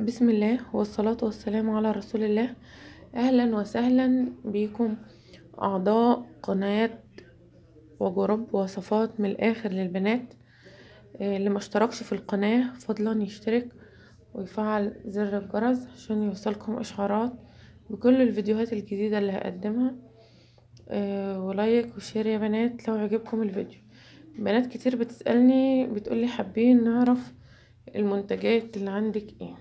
بسم الله والصلاة والسلام على رسول الله أهلا وسهلا بكم أعضاء قناة وجرب وصفات من الآخر للبنات آه، اللي ما اشتركش في القناة فضلا يشترك ويفعل زر الجرس عشان يوصلكم إشعارات بكل الفيديوهات الجديدة اللي هقدمها آه، ولايك وشير يا بنات لو عجبكم الفيديو بنات كتير بتسألني بتقولي حابين نعرف المنتجات اللي عندك ايه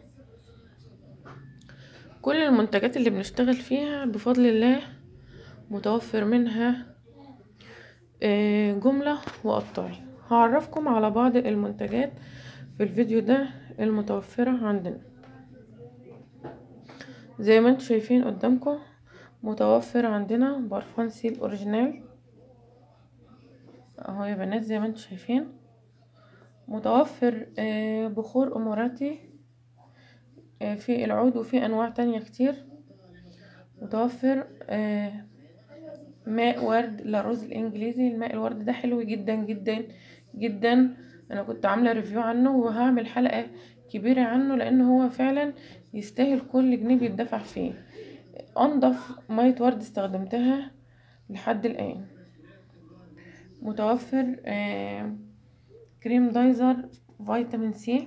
كل المنتجات اللي بنشتغل فيها بفضل الله متوفر منها آه، جملة وقطعي هعرفكم على بعض المنتجات في الفيديو ده المتوفرة عندنا زي ما انتم شايفين قدامكم متوفر عندنا برفان سيل اوريجينال اهو يا بنات زي ما انتم شايفين متوفر آه، بخور اماراتي آه، في العود وفي انواع تانية كتير متوفر آه، ماء ورد لاروز الانجليزي الماء الورد ده حلو جدا جدا جدا انا كنت عامله ريفيو عنه وهعمل حلقه كبيره عنه لان هو فعلا يستاهل كل جنيه بيدفع فيه انضف ميه ورد استخدمتها لحد الان متوفر آه كريم دايزر فيتامين سي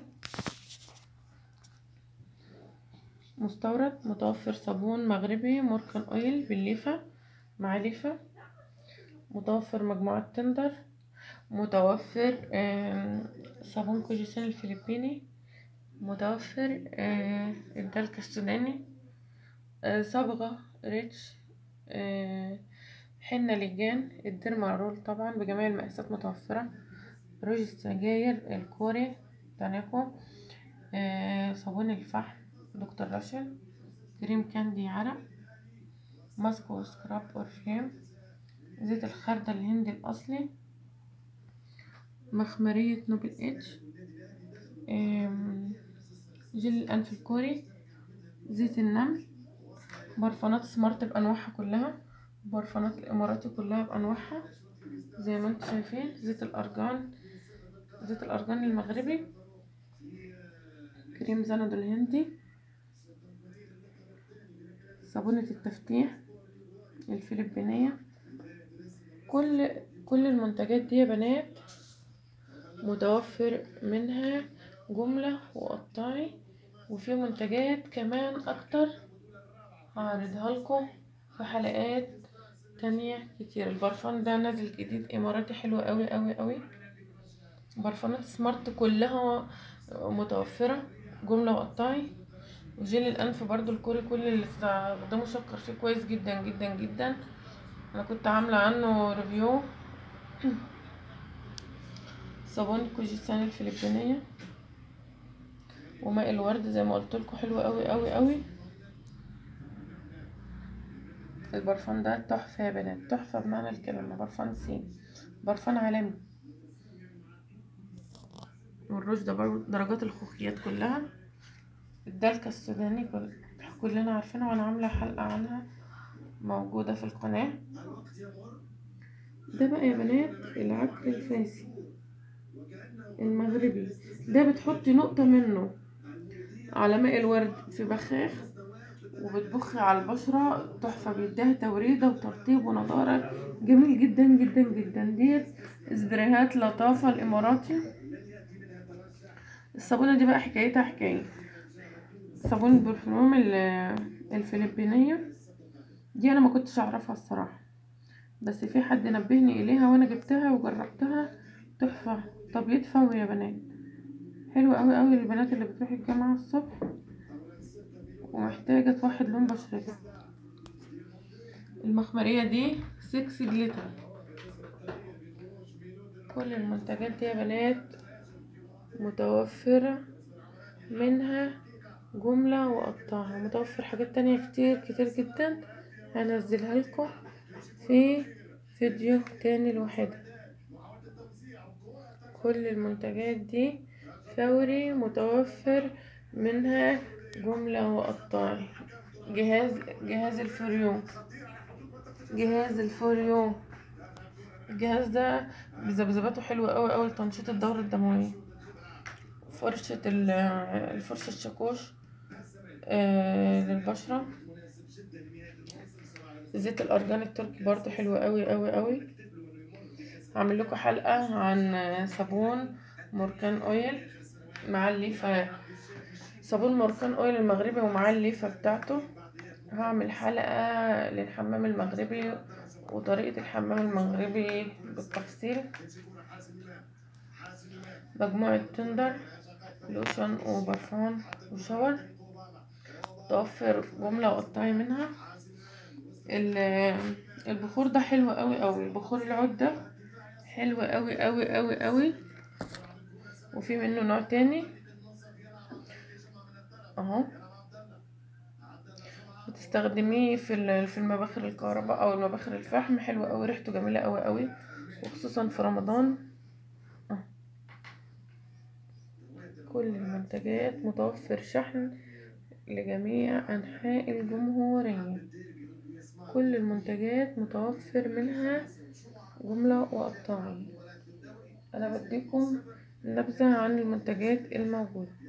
مستورد متوفر صابون مغربي موركان اويل بالليفة مع ليفة متوفر مجموعة تندر متوفر صابون كوجيسين الفلبيني متوفر الدلك السوداني صبغة ريتش حنة لجان الديرما رول طبعا بجميع المقاسات متوفرة روج السجاير الكوري تانيكو صابون الفحم دكتور راشل كريم كاندي عرق ماسك وسكراب اورفيم زيت الخردل الهندي الاصلي مخمرية نوبل اتش جل الانف الكوري زيت النمل برفانات سمارت بانواعها كلها برفانات الاماراتي كلها بانواعها زي ما انتم شايفين زيت الارجان زيت الارجان المغربي كريم زند الهندي صابونة التفتيح الفلبينية كل كل المنتجات دي يا بنات متوفر منها جملة وقطعي وفي منتجات كمان اكتر هعرضها لكم في حلقات تانية كتير البرفان ده نازل جديد اماراتي حلو قوي قوي قوي برفانات سمارت كلها متوفرة جملة وقطعي وجيل الانف برضو الكوري كل اللي استخدمه شكر فيه كويس جدا جدا جدا انا كنت عاملة عنه ريفيو صابون كوجيسان الفلبينية وماء الورد زي ما قلت لكم حلو قوي قوي قوي البرفان ده تحفة يا بنات تحفة بمعنى الكلمة برفان سين برفان عالمي والروج ده برضه درجات الخوخيات كلها الدلكة السوداني كل... كلنا عارفينها وانا عاملة حلقة عنها موجودة في القناة ده بقى يا بنات العكر الفاسي المغربي ده بتحطي نقطة منه على ماء الورد في بخاخ وبتبخي على البشرة تحفة بيديها توريدة وترطيب ونضارة جميل جدا جدا جدا ديت سبريهات لطافة الاماراتي الصابونة دي بقى حكايتها حكاية صابون البرفيوم الفلبينية دي انا ما كنتش اعرفها الصراحة بس في حد نبهني اليها وانا جبتها وجربتها تحفة طب يدفعوا يا بنات حلو قوي قوي للبنات اللي بتروح الجامعة الصبح ومحتاجة توحد لون بشرتها المخمرية دي سكس جليتر كل المنتجات دي يا بنات متوفرة منها جملة وقطعها متوفر حاجات تانية كتير كتير جدا هنزلها لكم في فيديو تاني لوحدها كل المنتجات دي فوري متوفر منها جملة وقطعي جهاز جهاز الفريون جهاز الفريون الجهاز ده بذبذباته حلوة قوي قوي لتنشيط الدورة الدموية فرشة الفرشة الشاكوش آه للبشرة زيت الارجان التركي برضو حلو قوي قوي قوي هعمل لكم حلقة عن صابون موركان اويل مع الليفة صابون موركان اويل المغربي ومع الليفة بتاعته هعمل حلقة للحمام المغربي وطريقة الحمام المغربي بالتفصيل مجموعة تندر لوشن وبرفان وشاور توفر جملة وقطعي منها ال- البخور ده حلو قوي قوي بخور العود ده حلو قوي قوي قوي قوي وفي منه نوع تاني اهو بتستخدميه في ال- في المباخر الكهرباء او المباخر الفحم حلو قوي ريحته جميله قوي قوي وخصوصا في رمضان أهو. كل المنتجات متوفر شحن لجميع انحاء الجمهوريه كل المنتجات متوفر منها جمله وقطاعي انا بديكم نبذه عن المنتجات الموجوده